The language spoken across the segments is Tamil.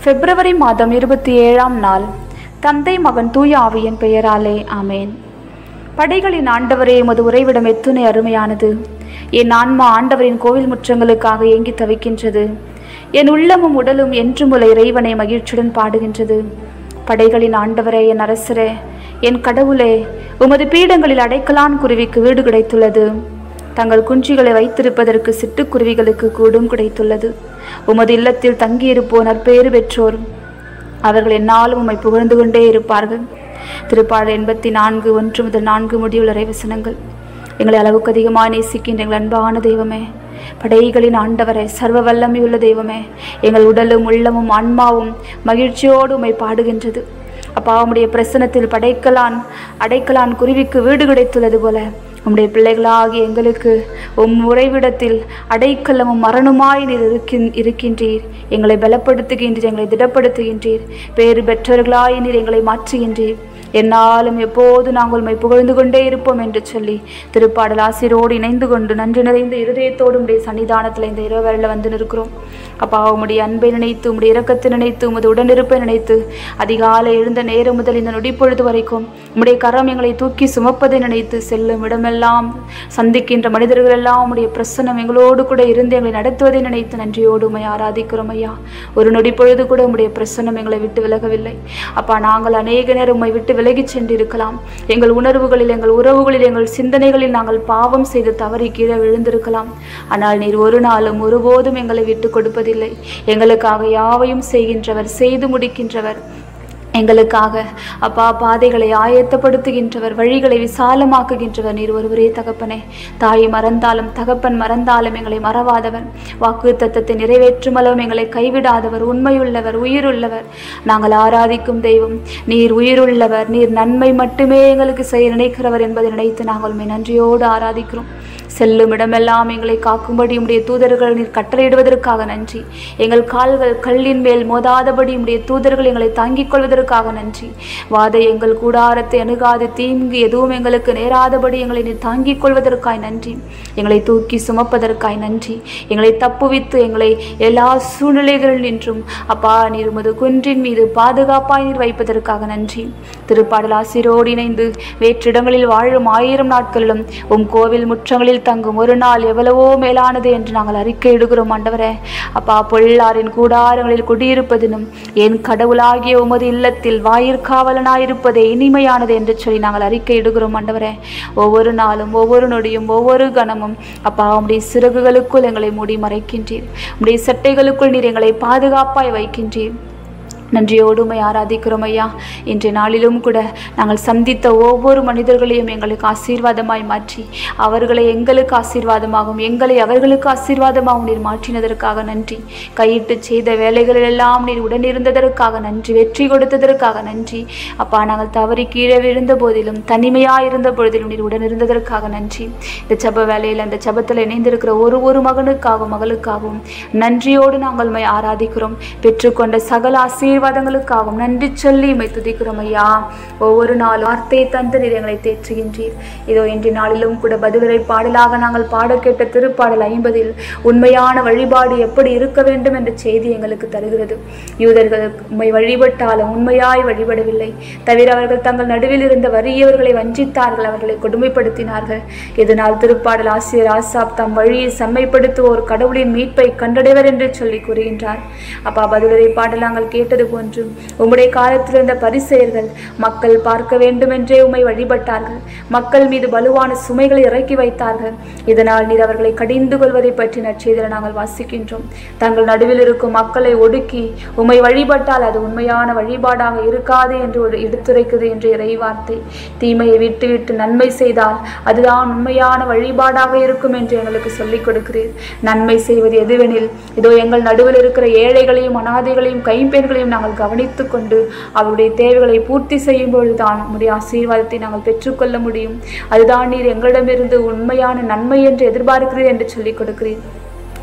பிப்ரவரி மாதம் இருபத்தி ஏழாம் நாள் தந்தை மகன் தூய ஆவியின் பெயராலே ஆமேன் படைகளின் ஆண்டவரே எமது உறைவிடம் எத்துணை அருமையானது என் ஆன்மா ஆண்டவரின் கோவில் முற்றங்களுக்காக ஏங்கி தவிக்கின்றது என் உள்ளமும் உடலும் என்றும் உள்ள இறைவனை மகிழ்ச்சியுடன் பாடுகின்றது படைகளின் ஆண்டவரே என் அரசரே என் கடவுளே உமது பீடங்களில் அடைக்கலான் குருவிக்கு வீடு கிடைத்துள்ளது தங்கள் குஞ்சுகளை வைத்திருப்பதற்கு சிட்டுக்குருவிகளுக்கு கூடும் கிடைத்துள்ளது உமது இல்லத்தில் தங்கியிருப்போர் நற்பேறு பெற்றோர் அவர்கள் எந்நாளும் உம்மை புகழ்ந்து கொண்டே இருப்பார்கள் திருப்பாடல் எண்பத்தி நான்கு ஒன்று முதல் நான்கு முடிவுள்ள இறைவசனங்கள் எங்களை அளவுக்கு அதிகமாக நேசிக்கின்ற எங்கள் அன்பான தெய்வமே படைகளின் ஆண்டவரே சர்வ வல்லமையுள்ள தெய்வமே எங்கள் உடலும் உள்ளமும் ஆன்மாவும் மகிழ்ச்சியோடு உம்மை பாடுகின்றது அப்பா உம்முடைய பிரசனத்தில் படைக்கலான் அடைக்கலான் குருவிக்கு வீடு கிடைத்துள்ளது போல உம்முடைய பிள்ளைகளாகிய எங்களுக்கு உம் உறைவிடத்தில் அடைக்கலமும் மரணமாய் நீர் இருக்கின் இருக்கின்றீர் எங்களை பலப்படுத்துகின்றீர் எங்களை திடப்படுத்துகின்றீர் பேறு பெற்றவர்களாய் நீர் எங்களை மாற்றுகின்றீர் என்னாலும் எப்போது நாங்கள் உம்மை புகழ்ந்து கொண்டே இருப்போம் என்று சொல்லி திருப்பாடல் ஆசிரோடு இணைந்து கொண்டு நன்றி நிறைந்த இருதயத்தோடு உடைய சன்னிதானத்தில் இந்த இரவரில் வந்து நிற்கிறோம் அப்பா உம்முடைய அன்பை நினைத்து உம்முடைய இரக்கத்தை நினைத்து உமது உடனிருப்பை நினைத்து அதிகாலை எழுந்த நேரம் முதல் இந்த நொடிப்பொழுது வரைக்கும் உம்முடைய கரம் எங்களை தூக்கி சுமப்பதை நினைத்து செல்லும் இடமெல்லாம் சந்திக்கின்ற மனிதர்கள் எல்லாம் உம்முடைய பிரசன்னம் எங்களோடு கூட இருந்து எங்களை நடத்துவதை நினைத்து நன்றியோடு உம்மை ஆராதிக்கிறோம் ஐயா ஒரு நொடிப்பொழுது கூட உம்முடைய பிரசன்னம் எங்களை விட்டு விலகவில்லை அப்பா நாங்கள் அநேக நேரம் உம்மை விட்டு விலகிச் சென்றிருக்கலாம் எங்கள் உணர்வுகளில் எங்கள் உறவுகளில் எங்கள் சிந்தனைகளில் நாங்கள் பாவம் செய்து தவறி கீழே விழுந்திருக்கலாம் ஆனால் நீர் ஒரு நாளும் ஒருபோதும் எங்களை விட்டு கொடுப்பதில்லை எங்களுக்காக யாவையும் செய்கின்றவர் செய்து முடிக்கின்றவர் எங்களுக்காக அப்பா பாதைகளை ஆயத்தப்படுத்துகின்றவர் வழிகளை விசாலமாக்குகின்றவர் நீர் ஒருவரே தகப்பனே தாய் மறந்தாலும் தகப்பன் மறந்தாலும் எங்களை மறவாதவர் வாக்கு தத்தத்தை நிறைவேற்றும் அளவும் எங்களை கைவிடாதவர் உண்மையுள்ளவர் உயிருள்ளவர் நாங்கள் ஆராதிக்கும் தெய்வம் நீர் உயிருள்ளவர் நீர் நன்மை மட்டுமே எங்களுக்கு செய்ய நினைக்கிறவர் என்பதை நினைத்து நாங்கள் உண்மை நன்றியோடு ஆராதிக்கிறோம் செல்லும் இடமெல்லாம் எங்களை காக்கும்படி உடைய தூதர்கள் நீர் கட்டளையிடுவதற்காக நன்றி எங்கள் கால்கள் கல்லின் மேல் மோதாதபடி உடைய தூதர்கள் எங்களை தாங்கிக் கொள்வதற்காக நன்றி வாதை எங்கள் கூடாரத்தை அணுகாது தீங்கு எதுவும் எங்களுக்கு நேராதபடி எங்களை நீர் தாங்கிக் கொள்வதற்காய் நன்றி எங்களை தூக்கி சுமப்பதற்காய் நன்றி எங்களை தப்புவித்து எங்களை எல்லா சூழ்நிலைகளில் நின்றும் அப்பா நீர் உமது குன்றின் மீது பாதுகாப்பாய் நீர் வைப்பதற்காக நன்றி திருப்பாடல் ஆசிரோடு இணைந்து வேற்றிடங்களில் வாழும் ஆயிரம் நாட்களிலும் உம் கோவில் முற்றங்களில் தங்கும் ஒரு நாள் எவ்வளவோ மேலானது என்று நாங்கள் அறிக்கையிடுகிறோம் ஆண்டவரே அப்பா பொல்லாரின் கூடாரங்களில் குடியிருப்பதினும் என் கடவுளாகிய உமது இல்லத்தில் வாயிற்காவலனாயிருப்பதே இனிமையானது என்று சொல்லி நாங்கள் அறிக்கையிடுகிறோம் ஆண்டவரே ஒவ்வொரு நாளும் ஒவ்வொரு நொடியும் ஒவ்வொரு கணமும் அப்பா உம்முடைய சிறகுகளுக்குள் எங்களை மூடி மறைக்கின்றீர் உம்முடைய சட்டைகளுக்குள் நீர் எங்களை பாதுகாப்பாய் வைக்கின்றீர் நன்றியோடு உம்மை ஆராதிக்கிறோம் ஐயா இன்றைய நாளிலும் கூட நாங்கள் சந்தித்த ஒவ்வொரு மனிதர்களையும் எங்களுக்கு ஆசீர்வாதமாய் மாற்றி அவர்களை எங்களுக்கு ஆசீர்வாதமாகவும் எங்களை அவர்களுக்கு ஆசீர்வாதமாகவும் நீர் மாற்றினதற்காக நன்றி கையிட்டு செய்த வேலைகளிலெல்லாம் நீர் உடனிருந்ததற்காக நன்றி வெற்றி கொடுத்ததற்காக நன்றி அப்பா நாங்கள் தவறி கீழே விழுந்த போதிலும் தனிமையாக இருந்த பொழுதிலும் நீர் உடனிருந்ததற்காக நன்றி இந்த ஜப வேலையில் அந்த ஜபத்தில் இணைந்திருக்கிற ஒரு ஒரு மகனுக்காகவும் மகளுக்காகவும் நன்றியோடு நாங்கள் உம்மை ஆராதிக்கிறோம் பெற்றுக்கொண்ட சகல ஆசீர் ஆசீர்வாதங்களுக்காகவும் நன்றி சொல்லி உமை துதிக்கிறோம் ஐயா ஒவ்வொரு நாளும் வார்த்தையை தந்து நீர் எங்களை தேற்றுகின்றீர் இதோ இன்றைய நாளிலும் கூட பதிலுரை பாடலாக நாங்கள் பாட கேட்ட திருப்பாடல் ஐம்பதில் உண்மையான வழிபாடு எப்படி இருக்க வேண்டும் என்ற செய்தி எங்களுக்கு தருகிறது யூதர்கள் உண்மை வழிபட்டாலும் உண்மையாய் வழிபடவில்லை தவிர அவர்கள் தங்கள் நடுவில் இருந்த வறியவர்களை வஞ்சித்தார்கள் அவர்களை கொடுமைப்படுத்தினார்கள் இதனால் திருப்பாடல் ஆசிரியர் ஆசாப் தம் வழியை செம்மைப்படுத்துவோர் கடவுளின் மீட்பை கண்டடைவர் என்று சொல்லி கூறுகின்றார் அப்பா பதிலுரை பாடல் நாங்கள் கேட்டது போன்றும் உம்முடைய காலத்தில் இருந்த பரிசெயர்கள் மக்கள் பார்க்க வேண்டுமென்றே உம்மை வழிபட்டார்கள் மக்கள் மீது வலுவான சுமைகளை இறக்கி வைத்தார்கள் இதனால் நீர் அவர்களை கடிந்து கொள்வதை பற்றி நற்செய்தியில் நாங்கள் வாசிக்கின்றோம் தங்கள் நடுவில் இருக்கும் மக்களை ஒடுக்கி உம்மை வழிபட்டால் அது உண்மையான வழிபாடாக இருக்காது என்று ஒரு எடுத்துரைக்குது என்று இறைவார்த்தை தீமையை விட்டுவிட்டு நன்மை செய்தால் அதுதான் உண்மையான வழிபாடாக இருக்கும் என்று எங்களுக்கு சொல்லிக் கொடுக்கிறீர் நன்மை செய்வது எதுவெனில் இதோ எங்கள் நடுவில் இருக்கிற ஏழைகளையும் அனாதைகளையும் கைம்பெண்களையும் நாங்கள் கவனித்து கொண்டு அவருடைய தேவைகளை பூர்த்தி செய்யும் பொழுதுதான் உம்முடைய ஆசீர்வாதத்தை நாங்கள் பெற்றுக்கொள்ள முடியும் அதுதான் நீர் எங்களிடமிருந்து உண்மையான நன்மை என்று எதிர்பார்க்கிறீர் என்று சொல்லிக் கொடுக்கிறீர்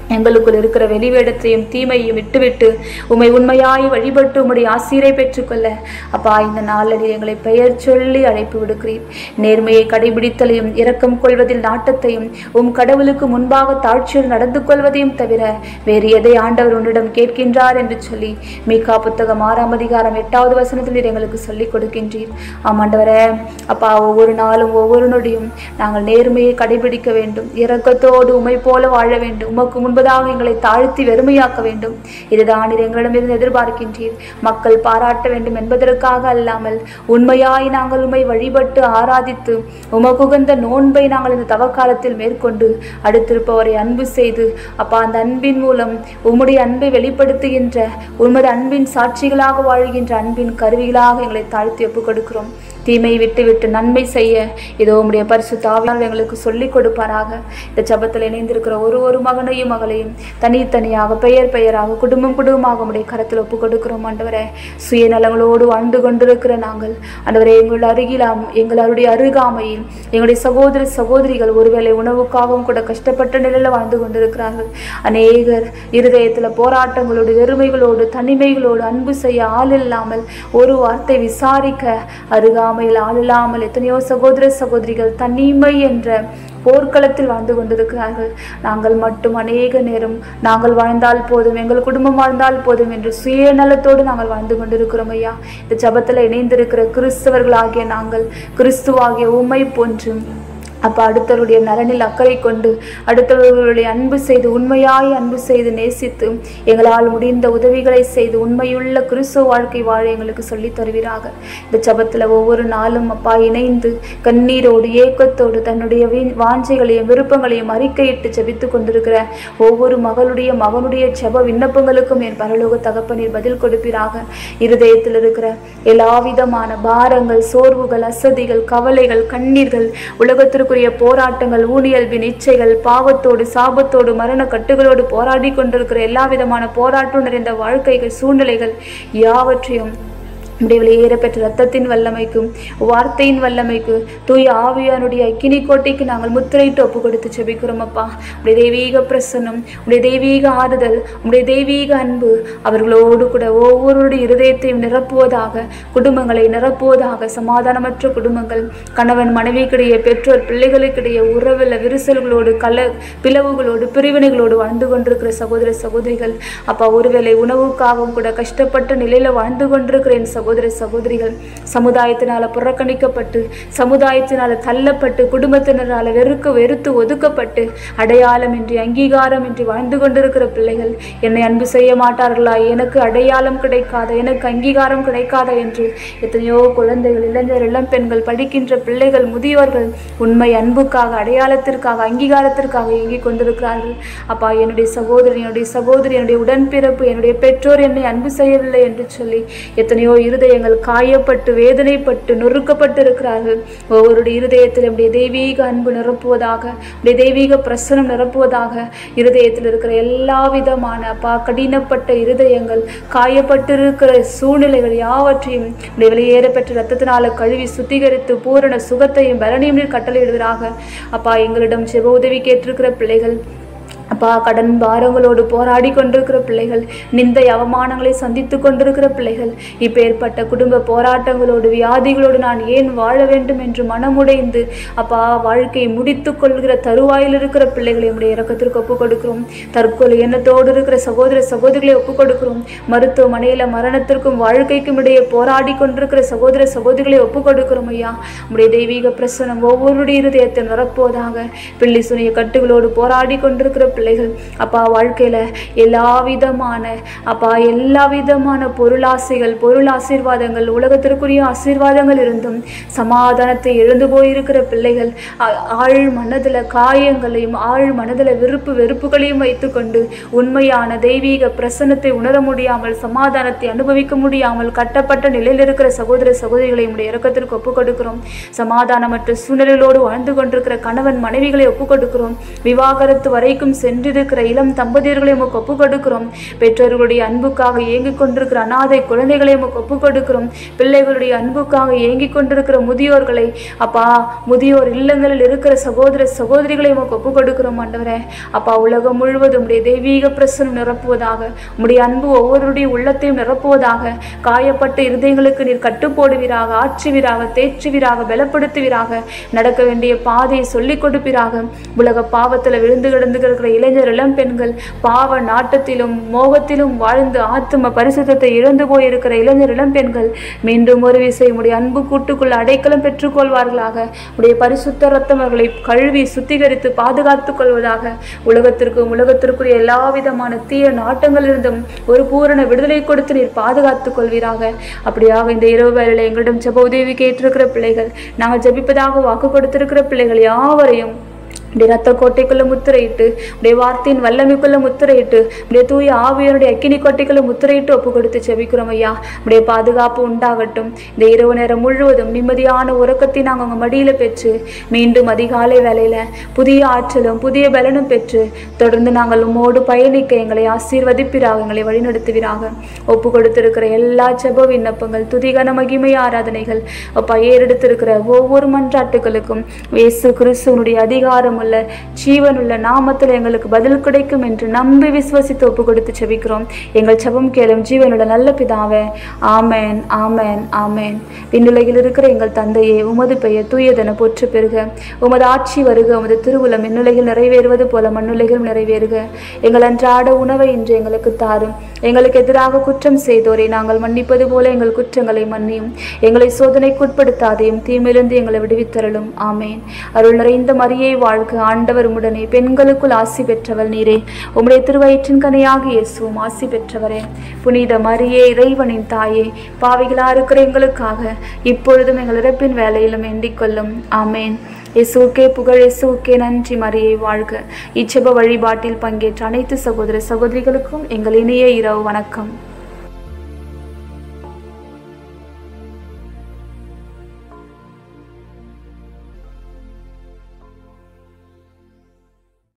எங்களுக்குள் இருக்கிற வெளிவேடத்தையும் தீமையும் விட்டுவிட்டு உம்மை உண்மையாய் வழிபட்டு உம்முடைய ஆசீரை பெற்றுக்கொள்ள அப்பா இந்த நாளில் எங்களை பெயர் சொல்லி அழைப்பு விடுக்கிறீர் நேர்மையை கடைபிடித்தலையும் இரக்கம் கொள்வதில் நாட்டத்தையும் உம் கடவுளுக்கு முன்பாக தாழ்ச்சியில் நடந்து கொள்வதையும் தவிர வேறு எதை ஆண்டவர் உன்னிடம் கேட்கின்றார் என்று சொல்லி மீகா புத்தகம் ஆறாம் அதிகாரம் எட்டாவது வசனத்தில் நீர் எங்களுக்கு சொல்லிக் கொடுக்கின்றீர் ஆமாண்டவரே அப்பா ஒவ்வொரு நாளும் ஒவ்வொரு நொடியும் நாங்கள் நேர்மையை கடைபிடிக்க வேண்டும் இரக்கத்தோடு உமை போல வாழ வேண்டும் உமக்கு முன்பதாக எங்களை தாழ்த்தி வெறுமையாக்க வேண்டும் இதுதான் நீர் எங்களிடமிருந்து எதிர்பார்க்கின்றீர் மக்கள் பாராட்ட வேண்டும் என்பதற்காக அல்லாமல் உண்மையாய் நாங்கள் உம்மை வழிபட்டு ஆராதித்து உமக்குகந்த நோன்பை நாங்கள் இந்த தவக்காலத்தில் மேற்கொண்டு அடுத்திருப்பவரை அன்பு செய்து அப்பா அந்த அன்பின் மூலம் உம்முடைய அன்பை வெளிப்படுத்துகின்ற உமது அன்பின் சாட்சிகளாக வாழ்கின்ற அன்பின் கருவிகளாக எங்களை தாழ்த்தி ஒப்புக் கொடுக்கிறோம் தீமையை விட்டு விட்டு நன்மை செய்ய இதோ உம்முடைய பரிசு தாவியால் எங்களுக்கு சொல்லிக் கொடுப்பாராக இந்த ஜபத்தில் இணைந்திருக்கிற ஒரு ஒரு மகனையும் மகளையும் தனித்தனியாக பெயர் பெயராக குடும்பம் குடும்பமாக உம்முடைய கரத்தில் ஒப்புக் கொடுக்கிறோம் ஆண்டவரே சுயநலங்களோடு வாழ்ந்து கொண்டிருக்கிற நாங்கள் ஆண்டவரே எங்கள் அருகிலாம் எங்களுடைய அருகாமையில் எங்களுடைய சகோதர சகோதரிகள் ஒருவேளை உணவுக்காகவும் கூட கஷ்டப்பட்ட நிலையில் வாழ்ந்து கொண்டிருக்கிறார்கள் அநேகர் இருதயத்தில் போராட்டங்களோடு வெறுமைகளோடு தனிமைகளோடு அன்பு செய்ய ஆள் இல்லாமல் ஒரு வார்த்தை விசாரிக்க அருகாமையில் ஆள் இல்லாமல் எத்தனையோ சகோதர சகோதரிகள் தனிமை என்ற போர்க்களத்தில் வாழ்ந்து கொண்டிருக்கிறார்கள் நாங்கள் மட்டும் அநேக நேரம் நாங்கள் வாழ்ந்தால் போதும் எங்கள் குடும்பம் வாழ்ந்தால் போதும் என்று சுயநலத்தோடு நாங்கள் வாழ்ந்து கொண்டிருக்கிறோம் ஐயா இந்த ஜபத்தில் இணைந்திருக்கிற கிறிஸ்தவர்களாகிய நாங்கள் கிறிஸ்துவாகிய உம்மை போன்று அப்போ அடுத்தவருடைய நலனில் அக்கறை கொண்டு அடுத்தவர்களுடைய அன்பு செய்து உண்மையாய் அன்பு செய்து நேசித்து எங்களால் முடிந்த உதவிகளை செய்து உண்மையுள்ள கிறிஸ்துவ வாழ்க்கை வாழ எங்களுக்கு சொல்லித் தருவீராக இந்த ஜபத்தில் ஒவ்வொரு நாளும் அப்பா இணைந்து கண்ணீரோடு ஏக்கத்தோடு தன்னுடைய வீண் வாஞ்சைகளையும் விருப்பங்களையும் அறிக்கையிட்டு ஜெபித்து கொண்டிருக்கிற ஒவ்வொரு மகளுடைய மகனுடைய ஜெப விண்ணப்பங்களுக்கும் என் பரலோக தகப்பனீர் பதில் கொடுப்பீராக இருதயத்தில் இருக்கிற எல்லா விதமான பாரங்கள் சோர்வுகள் அசதிகள் கவலைகள் கண்ணீர்கள் உலகத்திற்குரிய போராட்டங்கள் ஊனியல்பின் இச்சைகள் பாவத்தோடு சாபத்தோடு மரண கட்டுகளோடு போராடி கொண்டிருக்கிற எல்லா விதமான போராட்டம் நிறைந்த வாழ்க்கைகள் சூழ்நிலைகள் யாவற்றையும் உடைய வெளியேற பெற்ற ரத்தத்தின் வல்லமைக்கும் வார்த்தையின் வல்லமைக்கு தூய ஆவியானுடைய அக்கினி கோட்டைக்கு நாங்கள் முத்திரையிட்டு ஒப்பு கொடுத்து செபிக்கிறோம் அப்பா உடைய தெய்வீக பிரசன்னம் உடைய தெய்வீக ஆறுதல் உடைய தெய்வீக அன்பு அவர்களோடு கூட ஒவ்வொருடைய இருதயத்தையும் நிரப்புவதாக குடும்பங்களை நிரப்புவதாக சமாதானமற்ற குடும்பங்கள் கணவன் மனைவிக்கிடையே பெற்றோர் பிள்ளைகளுக்கிடையே உறவில் விரிசல்களோடு கல பிளவுகளோடு பிரிவினைகளோடு வாழ்ந்து கொண்டிருக்கிற சகோதர சகோதரிகள் அப்பா ஒருவேளை உணவுக்காகவும் கூட கஷ்டப்பட்ட நிலையில வாழ்ந்து கொண்டிருக்கிற என் சகோதர சகோதரிகள் சமுதாயத்தினால புறக்கணிக்கப்பட்டு சமுதாயத்தினால தள்ளப்பட்டு குடும்பத்தினரால வெறுக்க வெறுத்து ஒதுக்கப்பட்டு அடையாளமின்றி அங்கீகாரமின்றி வாழ்ந்து கொண்டிருக்கிற பிள்ளைகள் என்னை அன்பு செய்ய மாட்டார்களா எனக்கு அடையாளம் கிடைக்காத எனக்கு அங்கீகாரம் கிடைக்காத என்று எத்தனையோ குழந்தைகள் இளைஞர் இளம் பெண்கள் படிக்கின்ற பிள்ளைகள் முதியோர்கள் உண்மை அன்புக்காக அடையாளத்திற்காக அங்கீகாரத்திற்காக இயங்கிக் கொண்டிருக்கிறார்கள் அப்பா என்னுடைய சகோதரி என்னுடைய சகோதரி என்னுடைய உடன்பிறப்பு என்னுடைய பெற்றோர் என்னை அன்பு செய்யவில்லை என்று சொல்லி எத்தனையோ இருதயங்கள் காயப்பட்டு வேதனைப்பட்டு நொறுக்கப்பட்டு இருக்கிறார்கள் ஒவ்வொருடைய இருதயத்தில் நம்முடைய தெய்வீக அன்பு நிரப்புவதாக நம்முடைய தெய்வீக பிரசனம் நிரப்புவதாக இருதயத்தில் இருக்கிற எல்லா விதமான அப்பா கடினப்பட்ட இருதயங்கள் காயப்பட்டிருக்கிற சூழ்நிலைகள் யாவற்றையும் நம்முடைய வெளியேற பெற்ற ரத்தத்தினால கழுவி சுத்திகரித்து பூரண சுகத்தையும் பலனையும் நீர் கட்டளையிடுவதாக அப்பா எங்களிடம் செப உதவி கேட்டிருக்கிற பிள்ளைகள் அப்பா கடன் பாரங்களோடு போராடி கொண்டிருக்கிற பிள்ளைகள் நிந்தை அவமானங்களை சந்தித்து கொண்டிருக்கிற பிள்ளைகள் இப்பேற்பட்ட குடும்ப போராட்டங்களோடு வியாதிகளோடு நான் ஏன் வாழ வேண்டும் என்று மனமுடைந்து அப்பா வாழ்க்கையை முடித்து கொள்கிற தருவாயில் இருக்கிற பிள்ளைகளை உடைய இறக்கத்திற்கு ஒப்புக் கொடுக்கிறோம் தற்கொலை எண்ணத்தோடு இருக்கிற சகோதர சகோதரிகளை ஒப்புக் கொடுக்கிறோம் மருத்துவமனையில மரணத்திற்கும் வாழ்க்கைக்கும் இடையே போராடி கொண்டிருக்கிற சகோதர சகோதரிகளை ஒப்புக் கொடுக்கிறோம் ஐயா உடைய தெய்வீக பிரசனம் ஒவ்வொருடைய இருதயத்தை நிரப்புவதாக பிள்ளை சுனிய கட்டுகளோடு போராடி கொண்டிருக்கிற பிள்ளைகள் அப்பா வாழ்க்கையில எல்லா விதமான அப்பா எல்லா விதமான பொருளாசைகள் பொருள் ஆசீர்வாதங்கள் உலகத்திற்குரிய ஆசீர்வாதங்கள் இருந்தும் சமாதானத்தை எழுந்து போயிருக்கிற பிள்ளைகள் ஆ- ஆழ் மனதுல காயங்களையும் ஆழ் மனதுல விருப்பு வெறுப்புகளையும் வைத்துக்கொண்டு உண்மையான தெய்வீக பிரசன்னத்தை உணர முடியாமல் சமாதானத்தை அனுபவிக்க முடியாமல் கட்டப்பட்ட நிலையில் இருக்கிற சகோதர சகோதரிகளை உடைய இறக்கத்திற்கு ஒப்புக் கொடுக்கிறோம் சமாதானமற்ற சூழ்நிலைகளோடு வாழ்ந்து கொண்டிருக்கிற கணவன் மனைவிகளை ஒப்புக் கொடுக்கிறோம் விவாகரத்து வரைக்கும் சென்றிருக்கிற இளம் தம்பதியர்களை உமக்கு ஒப்பு கொடுக்கிறோம் பெற்றோர்களுடைய அன்புக்காக ஏங்கிக் கொண்டிருக்கிற அனாதை குழந்தைகளை உமக்கு ஒப்பு கொடுக்கிறோம் பிள்ளைகளுடைய அன்புக்காக ஏங்கிக் கொண்டிருக்கிற முதியோர்களை அப்பா முதியோர் இல்லங்களில் இருக்கிற சகோதர சகோதரிகளை உமக்கு ஒப்பு கொடுக்கிறோம் ஆண்டவரே அப்பா உலகம் முழுவதும் உடைய தெய்வீக பிரசனம் நிரப்புவதாக உம்முடைய அன்பு ஒவ்வொருடைய உள்ளத்தையும் நிரப்புவதாக காயப்பட்ட இருதயங்களுக்கு நீர் கட்டுப்போடுவீராக ஆற்றுவீராக தேற்றுவீராக பலப்படுத்துவீராக நடக்க வேண்டிய பாதையை சொல்லிக் கொடுப்பீராக உலக பாவத்தில் விழுந்து கிடந்து கிடக்கிற இளைஞர் இளம் பெண்கள் பாவ நாட்டத்திலும் மோகத்திலும் வாழ்ந்து ஆத்தும பரிசுத்தத்தை இழந்து போயிருக்கிற இளைஞர் இளம் பெண்கள் மீண்டும் ஒரு விசை உடைய அன்பு கூட்டுக்குள்ள அடைக்கலம் பெற்றுக்கொள்வார்களாக உடைய பரிசுத்த ரத்தம் அவர்களை கழுவி சுத்திகரித்து பாதுகாத்துக் கொள்வதாக உலகத்திற்கும் உலகத்திற்குரிய எல்லா விதமான தீய நாட்டங்களிலிருந்தும் ஒரு பூரண விடுதலை கொடுத்து நீர் பாதுகாத்துக் கொள்வீராக அப்படியாக இந்த இரவு வேளையில் எங்களிடம் ஜெப உதவி கேட்டிருக்கிற பிள்ளைகள் நாங்கள் ஜெபிப்பதாக வாக்கு கொடுத்திருக்கிற பிள்ளைகள் யாவரையும் உடைய ரத்த கோட்டைக்குள்ள முத்திரையிட்டு உடைய வார்த்தையின் வல்லமைக்குள்ள முத்திரையிட்டு உடைய தூய ஆவியனுடைய அக்கினி கோட்டைக்குள்ள முத்திரையிட்டு ஒப்பு கொடுத்து செபிக்கிறோம் ஐயா உடைய பாதுகாப்பு உண்டாகட்டும் இந்த இரவு நேரம் முழுவதும் நிம்மதியான உறக்கத்தை நாங்கள் உங்கள் மடியில பெற்று மீண்டும் அதிகாலை வேலையில புதிய ஆற்றலும் புதிய பலனும் பெற்று தொடர்ந்து நாங்கள் உம்மோடு பயணிக்க எங்களை ஆசீர்வதிப்பிறாக எங்களை வழிநடத்துவீராக ஒப்பு கொடுத்திருக்கிற எல்லா ஜெப விண்ணப்பங்கள் துதிகன மகிமை ஆராதனைகள் அப்பா ஏறெடுத்திருக்கிற ஒவ்வொரு மன்றாட்டுகளுக்கும் இயேசு கிறிஸ்துவனுடைய அதிகாரம் உள்ள ஜீவனுள்ள நாமத்தில் எங்களுக்கு பதில் கிடைக்கும் என்று நம்பி விசுவசித்து ஒப்பு கொடுத்து செபிக்கிறோம் எங்கள் ஜெபம் கேளும் ஜீவனுள்ள நல்ல பிதாவே ஆமேன் ஆமேன் ஆமேன் விண்ணுலகில் இருக்கிற எங்கள் தந்தையே உமது பெயர் தூயதென போற்று பெறுக உமது ஆட்சி வருக உமது திருவுளம் விண்ணுலகில் நிறைவேறுவது போல மண்ணுலகிலும் நிறைவேறுக எங்கள் அன்றாட உணவை இன்று எங்களுக்கு தாரும் எங்களுக்கு எதிராக குற்றம் செய்தோரை நாங்கள் மன்னிப்பது போல எங்கள் குற்றங்களை மன்னியும் எங்களை சோதனைக்குட்படுத்தாதையும் தீமையிலிருந்து எங்களை விடுவித்தரலும் ஆமேன் அருள் நிறைந்த மரியை வாழ்க ஆண்டவர் உடனே பெண்களுக்குள் ஆசி பெற்றவள் நீரே உம்முடைய திருவயிற்றின் கனையாக இயேசுவும் ஆசி பெற்றவரே புனித மரியே இறைவனின் தாயே பாவிகளா இருக்கிற எங்களுக்காக இப்பொழுதும் எங்கள் இறப்பின் வேலையிலும் வேண்டிக் கொள்ளும் ஆமேன் இயேசுக்கே புகழ் இயேசுக்கே நன்றி மரியை வாழ்க இச்செப வழிபாட்டில் பங்கேற்ற அனைத்து சகோதர சகோதரிகளுக்கும் எங்கள் இனிய இரவு வணக்கம்